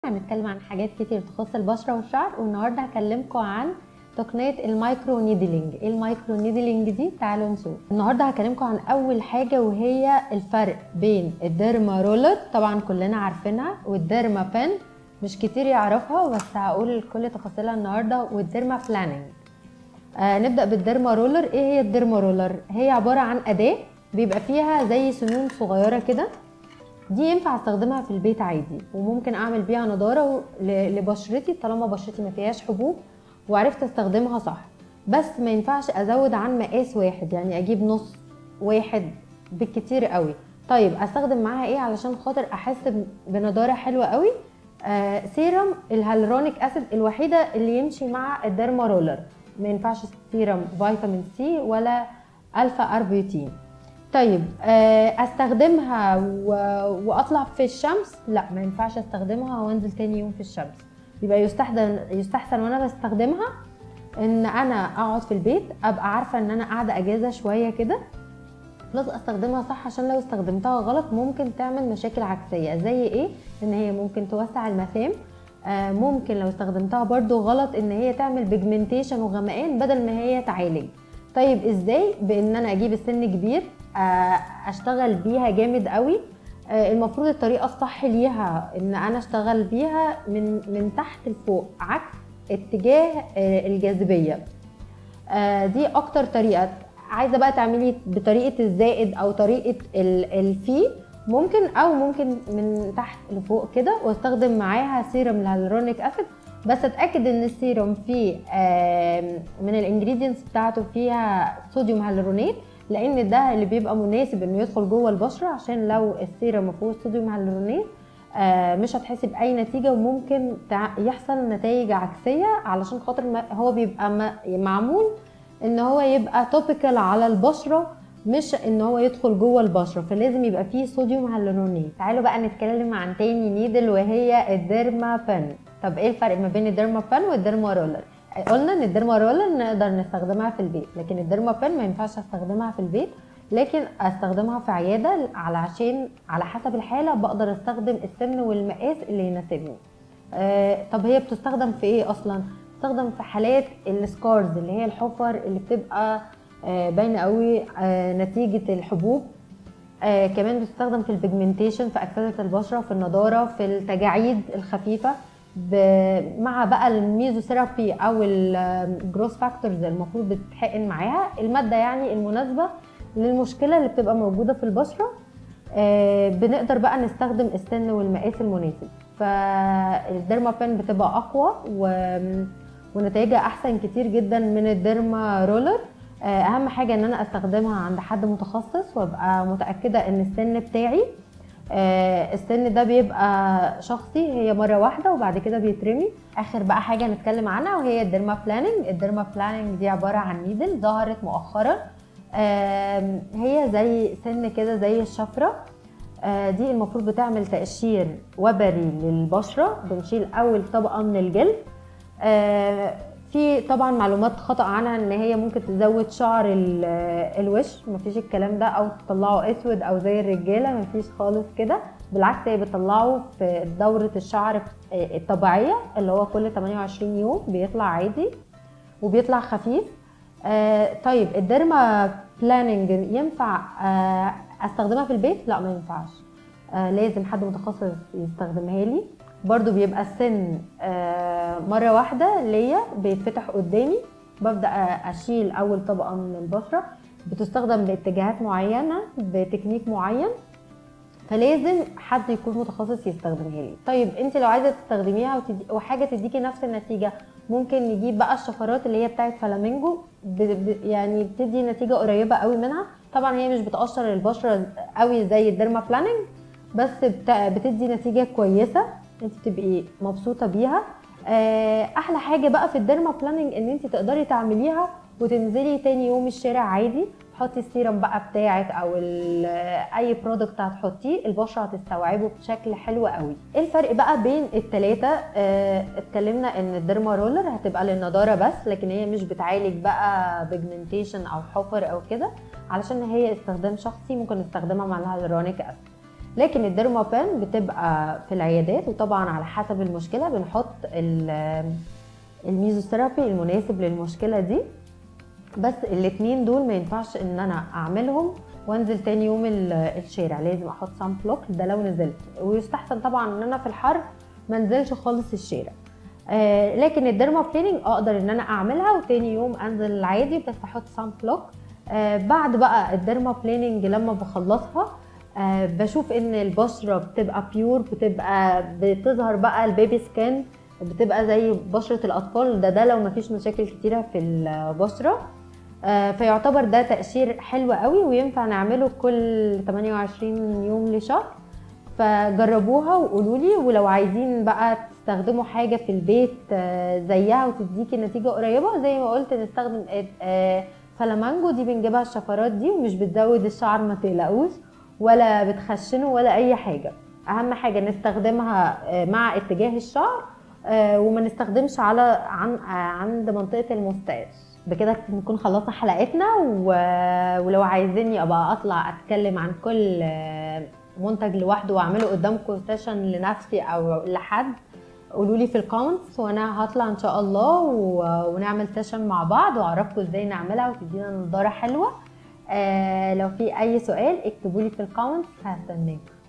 هنتكلم عن حاجات كتير تخص البشره والشعر والنهارده هكلمكم عن تقنيه المايكرو نيدلينج ايه المايكرو نيدلينج دي تعالوا نشوف النهارده هكلمكم عن اول حاجه وهي الفرق بين الديرما رولر طبعا كلنا عارفينها والديرما بن مش كتير يعرفها بس هقول كل تفاصيلها النهارده والديرما بلاننج آه نبدا بالديرما رولر ايه هي الديرما رولر هي عباره عن اداه بيبقى فيها زي سنون صغيره كده دي ينفع استخدمها في البيت عادي وممكن اعمل بيها نضاره لبشرتي طالما بشرتي ما فيهاش حبوب وعرفت استخدمها صح بس ما ينفعش ازود عن مقاس واحد يعني اجيب نص واحد بالكتير قوي طيب استخدم معاها ايه علشان خاطر احس بنضاره حلوه قوي آه سيرم الهالورونيك اسيد الوحيده اللي يمشي مع الديرما رولر ما ينفعش سيرم فيتامين سي ولا الفا اربيوتين طيب استخدمها واطلع في الشمس لا ما ينفعش استخدمها وانزل تاني يوم في الشمس يبقى يستحسن يستحسن وانا بستخدمها ان انا اقعد في البيت ابقى عارفه ان انا قاعده اجازه شويه كده بلس استخدمها صح عشان لو استخدمتها غلط ممكن تعمل مشاكل عكسيه زي ايه ان هي ممكن توسع المسام آه ممكن لو استخدمتها برضو غلط ان هي تعمل بيجمنتيشن وغمقان بدل ما هي تعالج طيب ازاي بان انا اجيب السن كبير اشتغل بيها جامد قوي المفروض الطريقه الصح ليها ان انا اشتغل بيها من من تحت لفوق عكس اتجاه الجاذبيه دي اكتر طريقه عايزه بقى تعملي بطريقه الزائد او طريقه الفي ممكن او ممكن من تحت لفوق كده واستخدم معاها سيرم الهالورونيك اسيد بس اتاكد ان السيروم فيه من الانجريدينتس بتاعته فيها صوديوم هالورونات لان ده اللي بيبقى مناسب انه يدخل جوه البشره عشان لو السيرم ما فيهوش صوديوم هالورونات مش هتحسي باي نتيجه وممكن يحصل نتائج عكسيه علشان خاطر هو بيبقى معمول ان هو يبقى توبيكال على البشره مش ان هو يدخل جوه البشره فلازم يبقى فيه صوديوم هالورونات تعالوا بقى نتكلم عن تاني نيدل وهي الديرما بن طب ايه الفرق ما بين الديرما بن والديرما رولر قلنا ان الديرما رولر نقدر نستخدمها في البيت لكن الديرما بن ما ينفعش استخدمها في البيت لكن استخدمها في عياده علشان على حسب الحاله بقدر استخدم السن والمقاس اللي يناسبني آه طب هي بتستخدم في ايه اصلا بتستخدم في حالات السكارز اللي هي الحفر اللي بتبقى آه باينه قوي آه نتيجه الحبوب آه كمان بتستخدم في البيجمنتيشن في اكسده البشره في النضاره في التجاعيد الخفيفه مع بقى الميزوثيرابي او الجروس فاكتورز المفروض بتتحقن معاها الماده يعني المناسبه للمشكله اللي بتبقى موجوده في البشره آه بنقدر بقى نستخدم السن والمقاس المناسب فالديرما بن بتبقى اقوى و... ونتائجها احسن كتير جدا من الديرما رولر آه اهم حاجه ان انا استخدمها عند حد متخصص وابقى متاكده ان السن بتاعي آه السن ده بيبقى شخصي هي مره واحده وبعد كده بيترمي اخر بقى حاجه نتكلم عنها وهي الديرما بلاننج الديرما بلاننج دي عباره عن نيدل ظهرت مؤخرا آه هي زي سن كده زي الشفره آه دي المفروض بتعمل تقشير وبري للبشره بنشيل اول طبقه من الجلد في طبعا معلومات خطا عنها ان هي ممكن تزود شعر الوش مفيش الكلام ده او تطلعه اسود او زي الرجاله مفيش خالص كده بالعكس هي بتطلعه في دوره الشعر الطبيعيه اللي هو كل 28 يوم بيطلع عادي وبيطلع خفيف آه طيب الديرما بلاننج ينفع آه استخدمها في البيت لا ما ينفعش آه لازم حد متخصص يستخدمها لي برضو بيبقى السن مرة واحدة ليا بيتفتح قدامي ببدأ أشيل أول طبقة من البشرة بتستخدم باتجاهات معينة بتكنيك معين فلازم حد يكون متخصص يستخدمها لي طيب انت لو عايزه تستخدميها وتدي... وحاجه تديكي نفس النتيجه ممكن نجيب بقى الشفرات اللي هي بتاعت فلامينجو ب... ب... يعني بتدي نتيجه قريبه قوي منها طبعا هي مش بتقشر البشره قوي زي الديرما بلاننج بس بت... بتدي نتيجه كويسه انت بتبقي مبسوطه بيها احلى حاجه بقى في الديرما بلاننج ان انت تقدري تعمليها وتنزلي تاني يوم الشارع عادي تحطي السيرم بقى بتاعك او اي برودكت هتحطيه البشره هتستوعبه بشكل حلو قوي ايه الفرق بقى بين التلاته اه اتكلمنا ان الديرما رولر هتبقى للنضاره بس لكن هي مش بتعالج بقى بيجمنتيشن او حفر او كده علشان هي استخدام شخصي ممكن نستخدمها مع الهالورونيك اسيد لكن الديرما بان بتبقى في العيادات وطبعا على حسب المشكله بنحط ال- الميزوثيرابي المناسب للمشكله دي بس الاتنين دول ما ينفعش ان انا اعملهم وانزل تاني يوم ال- الشارع لازم احط سان بلوك ده لو نزلت ويستحسن طبعا ان انا في الحر ما انزلش خالص الشارع آه لكن الديرما بليننج اقدر ان انا اعملها وتاني يوم انزل عادي بس احط سان بلوك آه بعد بقى الديرما بليننج لما بخلصها آه بشوف ان البشره بتبقى بيور بتبقى بتظهر بقى البيبي سكان بتبقى زي بشره الاطفال ده ده لو مفيش مشاكل كتيره في البشره آه، فيعتبر ده تقشير حلو قوي وينفع نعمله كل 28 يوم لشهر فجربوها وقولوا لي ولو عايزين بقى تستخدموا حاجه في البيت آه، زيها وتديكي نتيجه قريبه زي ما قلت نستخدم آه، فلامانجو دي بنجيبها الشفرات دي ومش بتزود الشعر ما تقلقوش ولا بتخشنه ولا اي حاجه اهم حاجه نستخدمها آه، مع اتجاه الشعر آه، وما نستخدمش على عن آه، عند منطقه المستاش بكده نكون خلصنا حلقتنا و- ولو عايزيني ابقى اطلع اتكلم عن كل آه، منتج لوحده واعمله قدامكم سيشن لنفسي او لحد قولوا لي في الكومنتس وانا هطلع ان شاء الله و- ونعمل سيشن مع بعض واعرفكم ازاي نعملها وتدينا نضاره حلوه آه لو في اي سؤال اكتبوا لي في الكومنتس هستناكم